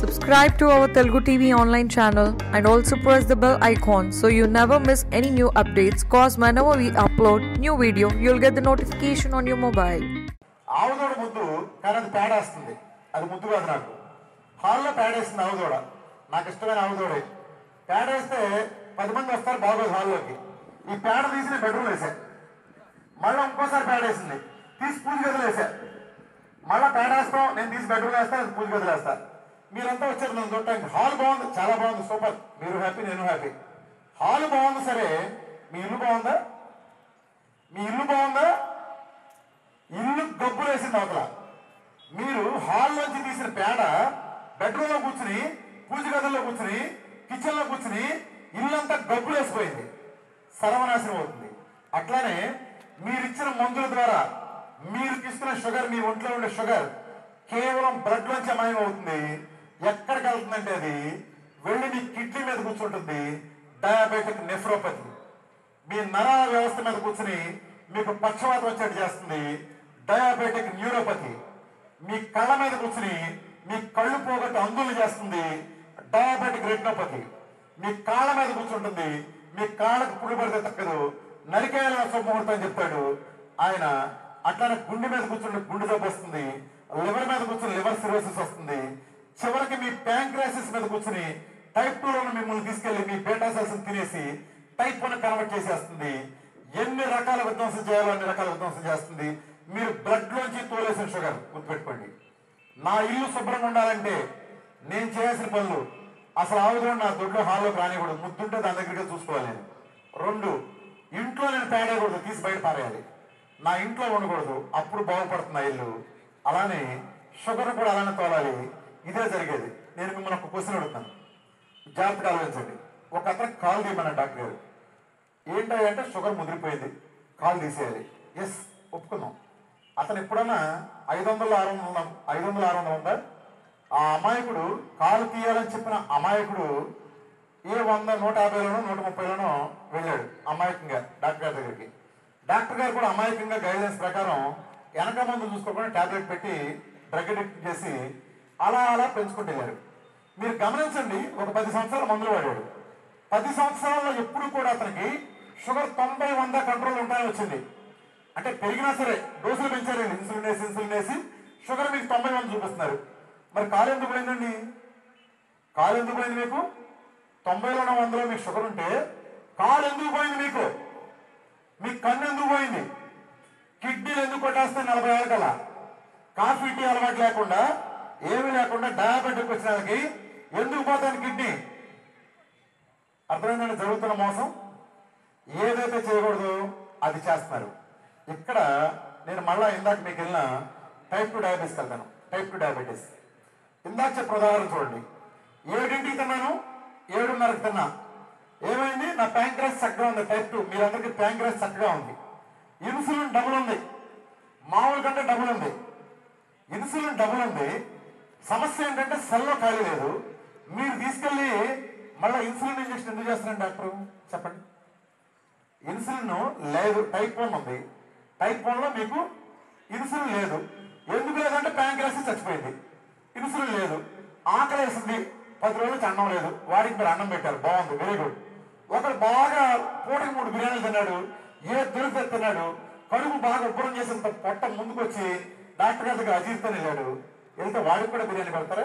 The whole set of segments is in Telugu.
Subscribe to our Telugu TV online channel and also press the bell icon so you never miss any new updates. Cause whenever we upload new video, you'll get the notification on your mobile. ఆవుదోడ ముద్దు కానీ అది పేడేస్తుంది అది ముద్దు కాదు నాకు హాల్లో పేడేస్తుంది ఆవుదోడ నాకు ఇష్టమైన ఆవుదోడే పేడేస్తే పది మంది వస్తారు బాగోదు హాల్లోకి ఈ పేడ తీసి నేను బెడ్రూమ్ వేసా మళ్ళీ ఇంకోసారి పేడేసింది తీసి పూజ గదిలో వేసా మళ్ళీ పేడేస్తాం నేను తీసి బెడ్రూమ్ వేస్తాను అది పూజ గదిలో వేస్తా మీరంతా వచ్చారు నన్ను చూడటానికి హాల్ బాగుంది చాలా బాగుంది సూపర్ మీరు హ్యాపీ నేను హ్యాపీ హాల్ బాగుంది సరే మీ ఇల్లు బాగుందా మీ ఇల్లు బాగుందా ఇల్లు గబ్బులు వేసింది అవతల మీరు హాల్లోంచి తీసిన పేడ బెడ్రూమ్లో కూర్చుని పూజ గదుల్లో కూర్చుని కిచెన్లో కూర్చుని ఇల్లంతా గబ్బులు వేసిపోయింది సర్వనాశనం అవుతుంది అట్లానే మీరు ఇచ్చిన మందుల ద్వారా మీరు తీసుకున్న షుగర్ మీ ఒంట్లో ఉండే షుగర్ కేవలం బ్లడ్ లోంచి మాయం అవుతుంది ఎక్కడికి వెళ్తుందంటే అది వెళ్ళి మీ కిడ్నీ మీద కూర్చుంటుంది డయాబెటిక్ నెఫ్రోపతి మీ నరాల వ్యవస్థ మీద కూర్చుని మీకు పక్షవాతం వచ్చేట్టు చేస్తుంది డయాబెటిక్ న్యూరోపతి మీ కళ్ళ మీద కూర్చుని మీ కళ్ళు పోగొట్టి అందులు చేస్తుంది డయాబెటిక్ రెటినోపతి మీ కాళ్ళ మీద కూర్చుంటుంది మీ కాళ్ళకు పుడి పడితే తక్కదు నరికేయాల ముహూర్తం అని చెప్తాడు ఆయన అట్లానే గుండె మీద కూర్చుంటే గుండె జబ్బు వస్తుంది లివర్ మీద కూర్చుని లివర్ సిరోసిస్ వస్తుంది చివరికి మీ ప్యాంక్రాసిస్ మీద కూర్చుని టైప్ టూ లో మిమ్మల్ని తీసుకెళ్లి మీ బేటా సెల్స్ తినేసి టైప్ వన్ కన్వర్ట్ చేసేస్తుంది ఎన్ని రకాల విధ్వంసం చేయాలో అన్ని రకాల విధ్వంసం చేస్తుంది మీరు బ్లడ్ లోంచి తోలేసిన షుగర్ గుర్తుపెట్టుకోండి నా ఇల్లు శుభ్రంగా ఉండాలంటే నేను చేయాల్సిన పనులు అసలు ఆవుదం నా దొడ్లో హాల్లోకి రానివ్వకూడదు ముద్దుంటే దాని దగ్గరికి చూసుకోవాలి నేను రెండు ఇంట్లో నేను పేడేయకూడదు తీసి బయట పారేయాలి నా ఇంట్లో ఉండకూడదు అప్పుడు బాగుపడుతుంది నా ఇల్లు అలానే షుగర్ కూడా అలానే తోలాలి ఇదే జరిగేది నేను మిమ్మల్ని ఒక క్వశ్చన్ అడుగుతాను జాగ్రత్తగా ఆలోచించండి ఒక అతను కాల్ తీయమన్నాడు డాక్టర్ గారు ఏంటి అంటే షుగర్ ముదిరిపోయింది కాల్ తీసేయాలి ఎస్ ఒప్పుకుందాం అతను ఎప్పుడన్నా ఐదు వందలు ఆరు వందలు ఐదు వందలు ఆరు వందలు ఉందా ఆ అమాయకుడు కాలు తీయాలని చెప్పిన అమాయకుడు ఏ వంద నూట యాభైలోనో నూట ముప్పైలోనో వెళ్ళాడు అమాయకంగా డాక్టర్ గారి దగ్గరికి డాక్టర్ గారు కూడా అమాయకంగా గైడెన్స్ ప్రకారం వెనక మందు చూసుకోకుండా టాబ్లెట్ పెట్టి డ్రగ్ అడిక్ట్ చేసి అలా అలా పెంచుకుంటూ వెళ్ళారు మీరు గమనించండి ఒక పది సంవత్సరాలు మందులు వాడాడు పది సంవత్సరాల్లో ఎప్పుడు కూడా అతనికి షుగర్ తొంభై వంద కంట్రోల్ ఉంటాయని వచ్చింది అంటే పెరిగినా సరే డోసులు పెంచారు ఇన్సులిన్ వేసి ఇన్సులిన్ వేసి షుగర్ మీకు తొంభై వంద చూపిస్తున్నారు మరి కాలు ఎందుకు పోయిందండి కాలు ఎందుకు పోయింది మీకు తొంభైలో వందలో మీకు షుగర్ ఉంటే కాలు ఎందుకు పోయింది మీకు మీ కన్ను ఎందుకు పోయింది కిడ్నీలు ఎందుకు కొట్టేస్తాయి నలభై ఏళ్ళ కల్లా కాఫీ టీ అలవాటు లేకుండా ఏమీ లేకుండా డయాబెటిక్ వచ్చిన వాళ్ళకి ఎందుకు పోతాను కిడ్నీ అర్థమైందండి జరుగుతున్న మోసం ఏదైతే చేయకూడదు అది చేస్తున్నారు ఇక్కడ నేను మళ్ళా ఇందాక మీకు వెళ్ళిన టైప్ టూ డయాబెటీస్కి వెళ్తాను టైప్ టూ డయాబెటీస్ ఇందాక చెప్పిన ఉదాహరణ చూడండి ఏడింటికి తిన్నాను ఏడున్నరకి తిన్నా ఏమైంది నా ప్యాంక్రాస్ చక్కగా ఉంది టైప్ టూ మీరందరికీ ప్యాంక్రాస్ చక్కగా ఉంది ఇన్సులిన్ డబుల్ ఉంది మామూలు కంటే డబుల్ ఉంది ఇన్సులిన్ డబుల్ ఉంది సమస్య ఏంటంటే సెల్లో ఖాళీ లేదు మీరు తీసుకెళ్ళి మళ్ళీ ఇన్సులిన్ ఇంజక్షన్ ఎందుకు చేస్తున్నారండి డాక్టర్ చెప్పండి ఇన్సులిన్ లేదు టైప్ వన్ ఉంది టైప్ వన్లో మీకు ఇన్సులిన్ లేదు ఎందుకు లేదంటే ప్యాంక్రాసిస్ చచ్చిపోయింది ఇన్సులిన్ లేదు ఆకలి వేసింది పది రోజులు నుంచి అన్నం లేదు వాడికి మీరు అన్నం పెట్టారు బాగుంది వెరీ గుడ్ ఒకడు బాగా పూటకి మూడు బిర్యానీలు తిన్నాడు ఏ దొరికితే తిన్నాడు కడుపు బాగా ఉబ్బరం చేసినంత పొట్ట ముందుకు వచ్చి డాక్టర్ గారి దగ్గర అజీర్తం వెళ్ళాడు వెళ్తే వాడికి కూడా బిర్యానీ పెడతారా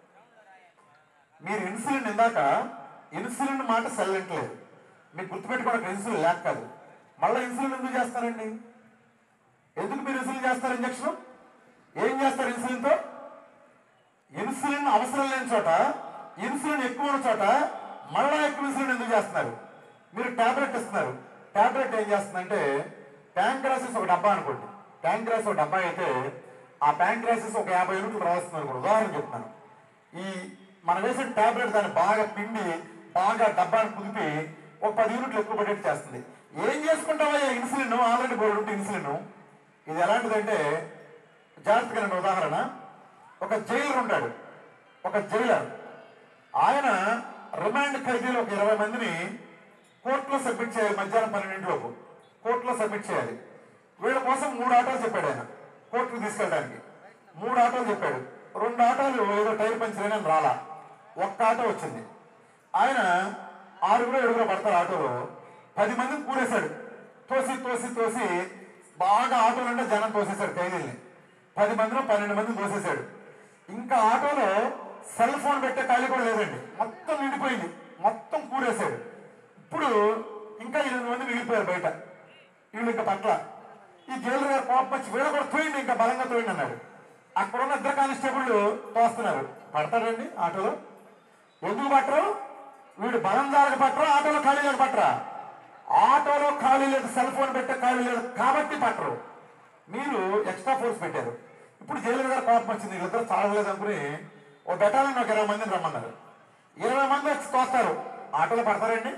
మీరు ఇన్సులిన్ ఇందాక ఇన్సులిన్ మాట సెల్లట్లేదు మీకు గుర్తుపెట్టుకోవడానికి ఇన్సులిన్ లేక కాదు మళ్ళీ ఇన్సులిన్ ఎందుకు చేస్తారండి ఎందుకు మీరు ఇన్సులిన్ చేస్తారు ఇంజక్షన్ ఏం చేస్తారు ఇన్సులిన్తో ఇన్సులిన్ అవసరం లేని చోట ఇన్సులిన్ ఎక్కువ ఉన్న చోట మళ్ళా ఎక్కువ ఇన్సులిన్ ఎందుకు చేస్తున్నారు మీరు టాబ్లెట్ ఇస్తున్నారు టాబ్లెట్ ఏం చేస్తుందంటే ప్యాంక్రాసిస్ ఒక డబ్బా అనుకోండి ప్యాంక్రాస్ ఒక డబ్బా అయితే ఆ ప్యాంక్రాసిస్ ఒక యాభై యూనిట్లు రాస్తుంది అనుకోండి ఉదాహరణ చెప్తున్నాను ఈ మనం వేసిన టాబ్లెట్ దాన్ని బాగా పిండి బాగా డబ్బాని కుదిపి ఒక పది యూనిట్లు ఎక్కువ పడేట్టు చేస్తుంది ఏం చేసుకుంటావా ఇన్సులిన్ ఆల్రెడీ బోర్డు ఇన్సులిన్ ఇది ఎలాంటిదంటే జాగ్రత్తగా నేను ఉదాహరణ ఒక జైలర్ ఉంటాడు ఒక జైలర్ ఆయన రిమాండ్ ఖైదీలు ఒక ఇరవై మందిని కోర్టులో సబ్మిట్ చేయాలి మధ్యాహ్నం పన్నెండింటిలోపు కోర్టులో సబ్మిట్ చేయాలి వీళ్ళ కోసం మూడు ఆటోలు చెప్పాడు ఆయన కోర్టుకు తీసుకెళ్ళడానికి మూడు ఆటోలు చెప్పాడు రెండు ఆటోలు ఏదో టైర్ పంచర్ అయినా రాలా ఒక్క ఆటో వచ్చింది ఆయన ఆరుగురు ఏడుగురు పడతారు ఆటోలో పది మందిని కూరేశాడు తోసి తోసి తోసి బాగా ఆటోలు అంటే జనం తోసేశాడు ఖైదీల్ని పది మందిలో పన్నెండు మందిని తోసేశాడు ఇంకా ఆటోలో సెల్ ఫోన్ పెట్టే ఖాళీ కూడా లేదండి మొత్తం నిండిపోయింది మొత్తం కూరేశాడు ఇప్పుడు ఇంకా ఎనిమిది మంది మిగిలిపోయారు బయట వీళ్ళు ఇంకా పట్ల ఈ జైలు గారు కోపం వచ్చి వీళ్ళు కూడా తోయండి ఇంకా బలంగా తోయండి అన్నాడు అక్కడ ఉన్న ఇద్దరు కానిస్టేబుల్ తోస్తున్నారు పడతాడండి ఆటోలో ఎందుకు పట్టరు వీడు బలం దారికి పట్టరు ఆటోలో ఖాళీ లేదు పట్టరా ఆటోలో ఖాళీ లేదు సెల్ ఫోన్ పెట్టే ఖాళీ లేదు కాబట్టి పట్టరు మీరు ఎక్స్ట్రా ఫోర్స్ పెట్టారు ఇప్పుడు జైలు గారు కోపం వచ్చింది వీళ్ళిద్దరు చాలలేదు అనుకుని ఓ బెటాలియన్ ఒక ఇరవై మందిని రమ్మన్నారు ఇరవై మంది వచ్చి తోస్తారు ఆటోలో పడతారండి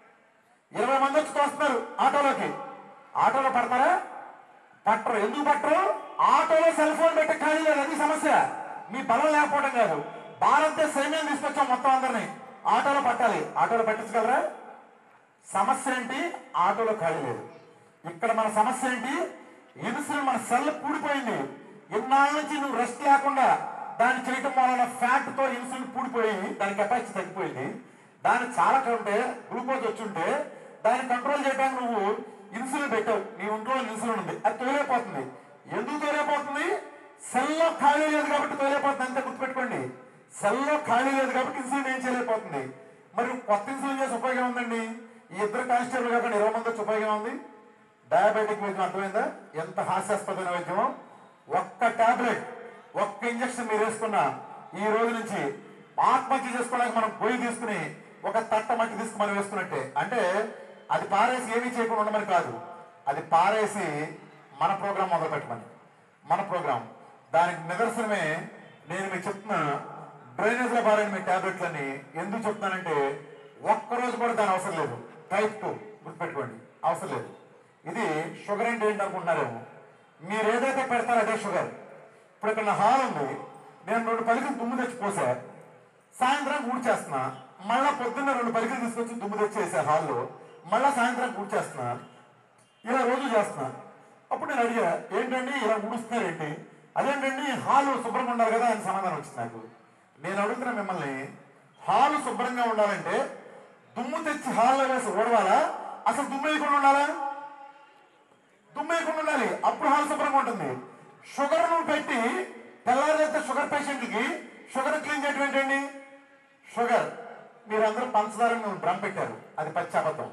ఇరవై మంది వచ్చి తోస్తున్నారు ఆటోలోకి ఆటోలో పడతారా పట్టరు ఎందుకు పట్టరు ఆటోలో సెల్ ఫోన్ పెట్టి ఖాళీ లేదు అది సమస్య మీ బలం లేకపోవడం కాదు భారతదేశ సైన్యం తీసుకొచ్చాం మొత్తం అందరినీ ఆటోలో పట్టాలి ఆటోలో పట్టించగలరా సమస్య ఏంటి ఆటోలో ఖాళీ లేదు ఇక్కడ మన సమస్య ఏంటి ఇన్సులిన్ మన సెల్ పూడిపోయింది ఇన్నాళ్ళ నుంచి నువ్వు రెస్ట్ లేకుండా దాన్ని చేయటం వలన ఫ్యాట్ తో ఇన్సులిన్ పూడిపోయి దాని కెపాసిటీ తగ్గిపోయింది దాన్ని చాలా ఉంటే గ్లూకోజ్ వచ్చి ఉంటే దాన్ని కంట్రోల్ చేయడానికి నువ్వు ఇన్సులిన్ పెట్టావు నీ ఒంట్లో ఇన్సులిన్ ఉంది అది తోలేపోతుంది ఎందుకు తోలేపోతుంది సెల్లో ఖాళీ లేదు కాబట్టి తోలేపోతుంది అంతే గుర్తుపెట్టుకోండి సెల్లో ఖాళీ లేదు కాబట్టి ఇన్సులిన్ ఏం చేయలేకపోతుంది మరి కొత్త ఇన్సులిన్ చేసి ఉపయోగం ఉందండి ఈ ఇద్దరు కానిస్టేబుల్ కాకుండా ఇరవై మంది వచ్చి ఉపయోగం ఉంది డయాబెటిక్ వైద్యం అర్థమైందా ఎంత హాస్యాస్పదమైన వైద్యమో ఒక్క టాబ్లెట్ ఒక్క ఇంజక్షన్ మీరు వేసుకున్నా ఈ రోజు నుంచి ఆత్మహత్య చేసుకోవడానికి మనం పొయ్యి తీసుకుని ఒక తట్ట మట్టి తీసుకుని మనం వేసుకున్నట్టే అంటే అది పారేసి ఏమీ చేయకుండా ఉండమని కాదు అది పారేసి మన ప్రోగ్రాం మొదలు పెట్టమని మన ప్రోగ్రాం దానికి నిదర్శనమే నేను మీకు చెప్తున్నా డ్రైనేజ్ లో పారాయణ మీ టాబ్లెట్లని ఎందుకు చెప్తున్నానంటే ఒక్కరోజు కూడా దాని అవసరం లేదు టైప్ టూ గుర్తుపెట్టుకోండి అవసరం లేదు ఇది షుగర్ అంటే ఏంటి అనుకుంటున్నారేమో మీరు ఏదైతే పెడతారో అదే షుగర్ ఇప్పుడు ఇక్కడ నా హాల్ ఉంది నేను రెండు పలికలు దుమ్ము తెచ్చి పోసా సాయంత్రం ఊడ్చేస్తున్నా మళ్ళా పొద్దున్న రెండు పలికలు తీసుకొచ్చి దుమ్ము తెచ్చి వేసా హాల్లో మళ్ళా సాయంత్రం ఊడ్చేస్తున్నా ఇలా రోజు చేస్తున్నా అప్పుడు నేను అడిగా ఏంటండి ఇలా ఊడుస్తున్నారేంటి అదేంటండి హాలు శుభ్రంగా ఉండాలి కదా అని సమాధానం వచ్చింది నాకు నేను అడుగుతున్నా మిమ్మల్ని హాలు శుభ్రంగా ఉండాలంటే దుమ్ము తెచ్చి హాల్లో వేసి ఊడవాలా అసలు దుమ్ము వేయకుండా ఉండాలా దుమ్ము వేయకుండా ఉండాలి అప్పుడు హాల్ శుభ్రంగా ఉంటుంది షుగర్ ను పెట్టి తెల్లారైతే షుగర్ పేషెంట్కి షుగర్ క్లీన్ చేయడం ఏంటండి షుగర్ మీరందరూ పంచదారని భ్రమ పెట్టారు అది పచ్చి అబద్ధం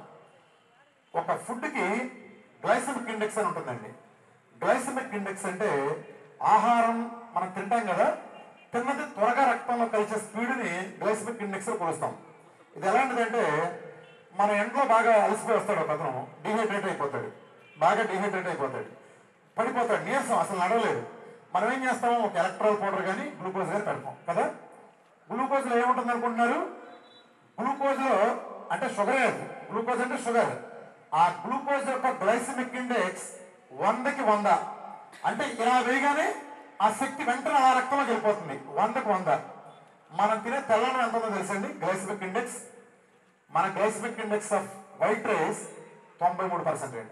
ఒక ఫుడ్కి గ్లైసమిక్ ఇండెక్స్ అని ఉంటుందండి గ్లైసమిక్ ఇండెక్స్ అంటే ఆహారం మనం తింటాం కదా తిన్నది త్వరగా రక్తంలో కలిసే స్పీడ్ని గ్లైసమిక్ ఇండెక్స్ కొలుస్తాం ఇది ఎలాంటిదంటే మన ఎంట్లో బాగా అలసిపోయి వస్తాడు ఒక అతను డిహైడ్రేట్ అయిపోతాడు బాగా డిహైడ్రేట్ అయిపోతాడు పడిపోతాడు నీరసం అసలు నడవలేదు మనం ఏం చేస్తాం ఒక ఎలక్ట్రాల్ పౌడర్ కానీ గ్లూకోజ్ కానీ పెడతాం కదా గ్లూకోజ్లో ఏముంటుంది అనుకుంటున్నారు గ్లూకోజ్ లో అంటే షుగర్ అది గ్లూకోజ్ అంటే షుగర్ ఆ గ్లూకోజ్ యొక్క గ్లైసమిక్ ఇండెక్స్ వందకి వంద అంటే ఇలా వేయగానే ఆ శక్తి వెంటనే ఆ రక్తంలోకి వెళ్ళిపోతుంది వందకి వంద మనం తినే తెల్లని ఎంత ఉందో తెలుసండి గ్లైసమిక్ ఇండెక్స్ మన glycemic index of white rice తొంభై మూడు పర్సెంట్ అండి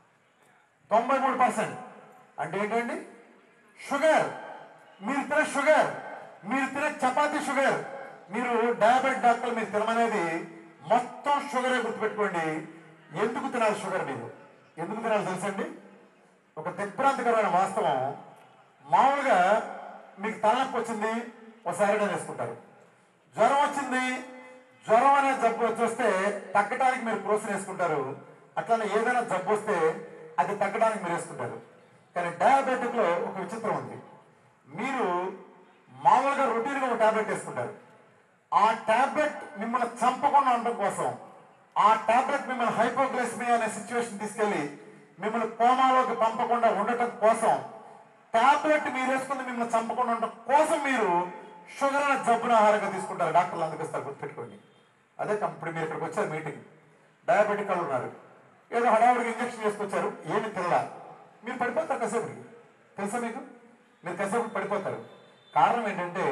తొంభై మూడు పర్సెంట్ అంటే ఏంటండి షుగర్ మీరు తినే షుగర్ మీరు తినే చపాతీ షుగర్ మీరు డయాబెట్ డాక్టర్ మీరు తినమనేది మొత్తం షుగరే గుర్తుపెట్టుకోండి ఎందుకు తినాలి షుగర్ మీరు ఎందుకు తినాలి తెలుసండి ఒక దిగ్భ్రాంతికరమైన వాస్తవం మామూలుగా మీకు తలనొప్పి వచ్చింది ఒకసారి వేసుకుంటారు జ్వరం వచ్చింది జ్వరం అనే జబ్బు వచ్చేస్తే తగ్గడానికి మీరు ప్రోత్సహం వేసుకుంటారు అట్లనే ఏదైనా జబ్బు వస్తే అది తగ్గడానికి మీరు వేసుకుంటారు కానీ డయాబెటిక్ లో ఒక విచిత్రం ఉంది మీరు మామూలుగా రొటీన్గా ఒక టాబ్లెట్ వేసుకుంటారు ఆ టాబ్లెట్ మిమ్మల్ని చంపకుండా ఉండడం కోసం ఆ టాబ్లెట్ మిమ్మల్ని హైపోగ్లైసిమియా అనే సిచ్యువేషన్ తీసుకెళ్లి మిమ్మల్ని కోమాలోకి పంపకుండా ఉండటం కోసం టాబ్లెట్ మీరు వేసుకుని మిమ్మల్ని చంపకుండా ఉండటం కోసం మీరు షుగర్ అనే జబ్బున ఆహారంగా తీసుకుంటారు డాక్టర్లు అందుకు ఇస్తారు గుర్తుపెట్టుకోండి అదే కం- ఇప్పుడు మీరు ఇక్కడికి వచ్చారు మీటింగ్ డయాబెటిక్ వాళ్ళు ఉన్నారు ఏదో హడావుడికి ఇంజక్షన్ చేసుకొచ్చారు ఏమి తినలా మీరు పడిపోతారు కాసేపటికి తెలుసా మీకు మీరు కాసేపు పడిపోతారు కారణం ఏంటంటే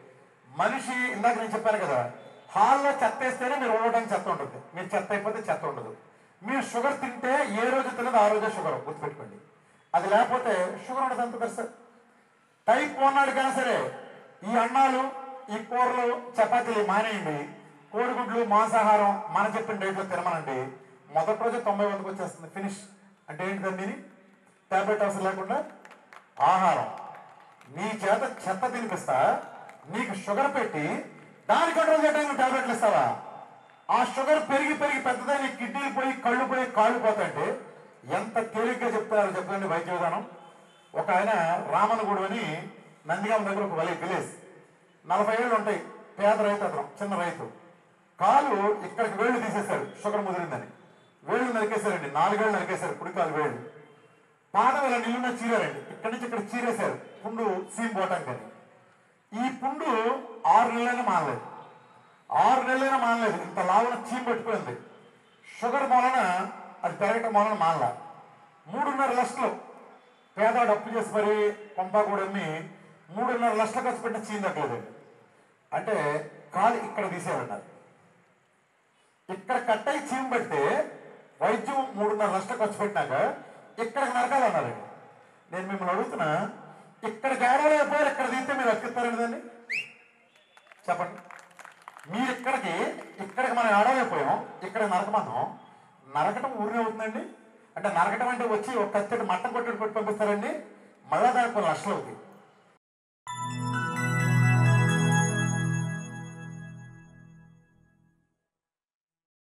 మనిషి ఇందాక నేను చెప్పాను కదా హాల్లో చెత్త వేస్తేనే మీరు ఉండడానికి చెత్త ఉంటుంది మీరు చెత్త అయిపోతే చెత్త ఉండదు మీరు షుగర్ తింటే ఏ రోజు తినదు ఆ రోజే షుగర్ గుర్తుపెట్టుకోండి అది లేకపోతే షుగర్ ఉండదు అంత తెలుసా టైప్ వన్ నాడికైనా సరే ఈ అన్నాలు ఈ కూరలు చపాతీలు మానేయండి కోడిగుడ్లు మాంసాహారం మన చెప్పిన డేట్లో తినమనండి మొదటి రోజు తొంభై వందకు వచ్చేస్తుంది ఫినిష్ అంటే ఏంటి దాని మీనింగ్ టాబ్లెట్ అవసరం లేకుండా ఆహారం నీ చేత చెత్త తినిపిస్తా నీకు షుగర్ పెట్టి దాని కంట్రోల్ చేయడానికి టాబ్లెట్లు ఇస్తావా ఆ షుగర్ పెరిగి పెరిగి పెద్దదై నీ కిడ్నీలు పోయి కళ్ళు పోయి కాళ్ళు పోతాయంటే ఎంత తేలిగ్గా చెప్తారో చెప్పండి వైద్య విధానం ఒక ఆయన రామనగూడు అని నందిగామ దగ్గర ఒక వలే విలేజ్ నలభై ఏళ్ళు ఉంటాయి పేద రైతు అతను చిన్న రైతు కాలు ఇక్కడికి వేళ్ళు తీసేశారు షుగర్ ముదిరిందని వేళ్ళు నరికేశారండి నాలుగేళ్ళు నరికేశారు కుడికాలు వేళ్ళు పాదం ఇలా నిలున్న చీరారండి ఇక్కడి నుంచి ఇక్కడ చీరేశారు పుండు సీమ్ పోవటానికి అని ఈ పుండు ఆరు నెలలైనా మానలేదు ఆరు నెలలైనా మానలేదు ఇంత లావున చీమ్ పెట్టుకుంది షుగర్ మూలన అది పెరగటం మూలన మానల మూడున్నర లక్షలు పేదవాడు అప్పు చేసి మరి పంపా కూడా అమ్మి మూడున్నర లక్షలు ఖర్చు పెట్టిన చీమ్ తగ్గలేదండి అంటే కాలు ఇక్కడ తీసేయాలన్నారు ఇక్కడ కట్ అయి చీమ పెడితే వైద్యం మూడున్నర లక్షలు ఖర్చు పెట్టినాక ఇక్కడికి నరకాలన్నారండి నేను మిమ్మల్ని అడుగుతున్నా ఇక్కడికి ఏడవలేకపోయారు ఇక్కడ తీస్తే మీరు అతికిస్తారండి దాన్ని చెప్పండి మీరు ఇక్కడికి ఇక్కడికి మనం ఏడవలేకపోయాం ఇక్కడ నరకమన్నాం నరకటం ఊరినే అవుతుందండి అంటే నరకటం అంటే వచ్చి ఒక కత్తిటి మట్టం కొట్టి కొట్టి పంపిస్తారండి మళ్ళా దానికి కొన్ని లక్షలు అవుతాయి